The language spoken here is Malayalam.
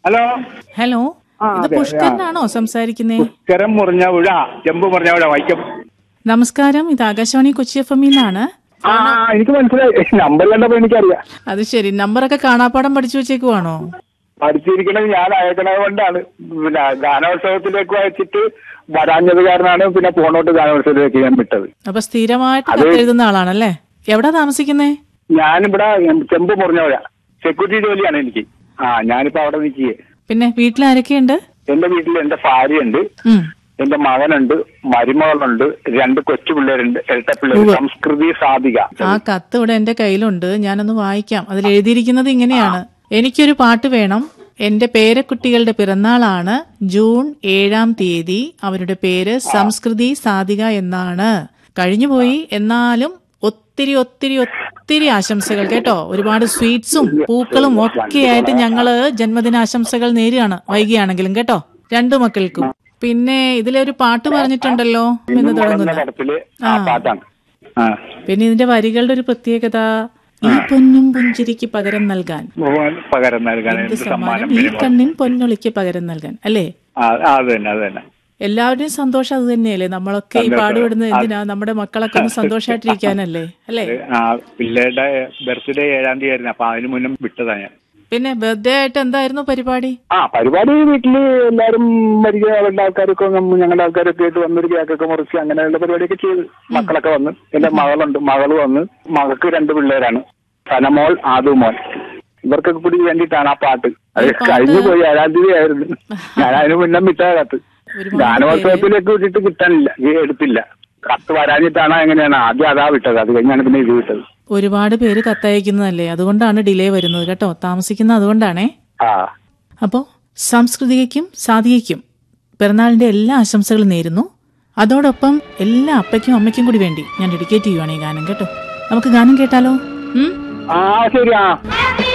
ഹലോ ഹലോ ആ, ഇത് അതെ, പുഷ്കരനാണോ സംസാരിക്കുന്നേ പുഷ്കരം മുറിഞ്ഞ പുഴ ചെമ്പ് മുറിഞ്ഞ പുഴ വൈക്കം നമസ്കാരം ഇത് ആകാശവാണി കൊച്ചി എഫ് എമ്മിന്നാണ് ആ ആ, എനിക്ക് മനസ്സിലായി നമ്പർ കണ്ടപ്പോ എനിക്കറിയാം അത് ശരി നമ്പറൊക്കെ കാണാപ്പാടം പഠിച്ചു വെച്ചേക്കുവാണോ പഠിച്ചിരിക്കണത് ഞാൻ അയക്കണത് കൊണ്ടാണ് പിന്നെ ഗാനോത്സവത്തിലേക്ക് അയച്ചിട്ട് വരാഞ്ഞത് കാരണമാണ് പിന്നെ ഫോണോട്ട് ഗാനോത്സവത്തിലേക്ക് ഞാൻ വിട്ടത് അപ്പൊ സ്ഥിരമായിട്ട് കത്തെഴുതുന്ന ആളാണല്ലേ എവിടാ താമസിക്കുന്നേ ഞാനിവിടെ ചെമ്പ് മുറിഞ്ഞ പുഴ സെക്യൂരിറ്റി ജോലിയാണ് എനിക്ക് ആ ഞാനിപ്പോ അവിടെ നിൽക്കുകയെ പിന്നെ വീട്ടിൽ ആരൊക്കെയുണ്ട് എന്റെ വീട്ടിൽ എന്റെ ഭാര്യയുണ്ട് ഉം. എന്റെ മകനുണ്ട് മരുമകളുണ്ട് രണ്ട് കൊച്ചു പിള്ളേരുണ്ട് ഇരട്ട പിള്ളേർ സംസ്കൃതി സാധിക ആ കത്ത് ഇവിടെ എന്റെ കയ്യിലുണ്ട് ഞാനൊന്ന് വായിക്കാം അതിൽ എഴുതിയിരിക്കുന്നത് ഇങ്ങനെയാണ് എനിക്കൊരു പാട്ട് വേണം എന്റെ പേരക്കുട്ടികളുടെ പിറന്നാളാണ് ജൂൺ ഏഴാം തീയതി അവരുടെ പേര് സംസ്കൃതി സാധിക എന്നാണ് കഴിഞ്ഞുപോയി എന്നാലും ഒത്തിരി ഒത്തിരി ഒത്തിരി ആശംസകൾ കേട്ടോ ഒരുപാട് സ്വീറ്റ്സും പൂക്കളും ഒക്കെ ആയിട്ട് ഞങ്ങള് ജന്മദിനാശംസകൾ നേരുകയാണ് വൈകിയാണെങ്കിലും കേട്ടോ രണ്ടു മക്കൾക്കും പിന്നെ ഇതിലൊരു പാട്ട് പറഞ്ഞിട്ടുണ്ടല്ലോ എന്ന് എന്ന തുടങ്ങുന്ന പടത്തില് ആ പാട്ടാണ് ആ പിന്നെ ഇതിന്റെ വരികളുടെ ഒരു പ്രത്യേകത ഈ പൊന്നും പുഞ്ചിരിക്ക് പകരം നൽകാൻ ഭഗവാൻ പകരം നൽകാൻ എന്ത് എന്ത് സമ്മാനം സമ്മാനം ഈ വരുമോ? കണ്ണിൻ പൊന്നൊളിക്ക് പകരം നൽകാൻ അല്ലേ ആ ആ, അത് തന്നെ അത് തന്നെ എല്ലാവരുടെയും സന്തോഷം അത് തന്നെയല്ലേ നമ്മളൊക്കെ ഈ പാടുപെടുന്നത് എന്തിനാ നമ്മുടെ മക്കളൊക്കെ ഒന്ന് സന്തോഷമായിട്ടിരിക്കാനല്ലേ അല്ലേ ആ പിള്ളേരുടെ ബർത്ത്ഡേ ഏഴാം തീയതി ആയിരുന്നു അപ്പൊ അതിന് മുന്നേ വിട്ടതാ ഞാൻ പിന്നെ ബർത്ത്ഡേ ആയിട്ട് എന്തായിരുന്നു പരിപാടി ആ പരിപാടി വീട്ടില് എല്ലാരും പരിചയമുള്ള ആൾക്കാരൊക്കെ നമ്മ- ഞങ്ങളുടെ ആൾക്കാരൊക്കെ ആയിട്ട് വന്നൊരു കേക്കൊക്കെ മുറിച്ച് അങ്ങനെയുള്ള പരിപാടിയൊക്കെ ചെയ്ത് മക്കളൊക്കെ വന്ന് എന്റെ മകളുണ്ട് മകള് വന്ന് മകൾക്ക് രണ്ട് പിള്ളേരാണ് സനമോൾ ആദുമോൻ ഇവർക്കൊക്കെ കൂടി വേണ്ടിയിട്ടാണ് ആ പാട്ട് അത് കഴിഞ്ഞു പോയി ഏഴാം തീയതി ആയിരുന്നു ഞാൻ അതിന് മുന്നേ വിട്ടാ കത്ത് ഒരുപാട് ഗാനോത്സവത്തിലേക്ക് വിട്ടിട്ട് കിട്ടാനില്ല ഈ എടുത്തില്ല കത്ത് വരാഞ്ഞിട്ടാണ് എങ്ങനെയാണ് ആദ്യം അതാ വിട്ടത് അത് കഴിഞ്ഞാണ് പിന്നെ ഇത് വിട്ടത് ഒരുപാട് പേര് കത്തയക്കുന്നതല്ലേ അതുകൊണ്ടാണ് ഡിലേ വരുന്നത് കേട്ടോ താമസിക്കുന്ന അതുകൊണ്ടാണേ ആ അപ്പോൾ സാംസ്കൃതികയ്ക്കും സാധികയ്ക്കും പിറന്നാളിന്റെ എല്ലാ ആശംസകളും നേരുന്നു അതോടൊപ്പം എല്ലാ അപ്പയ്ക്കും അമ്മയ്ക്കും കൂടി വേണ്ടി ഞാൻ ഡെഡിക്കേറ്റ് ചെയ്യുവാണ് ഈ ഗാനം കേട്ടോ നമുക്ക് ഗാനം കേട്ടാലോ ഉം ആ ശരി ആ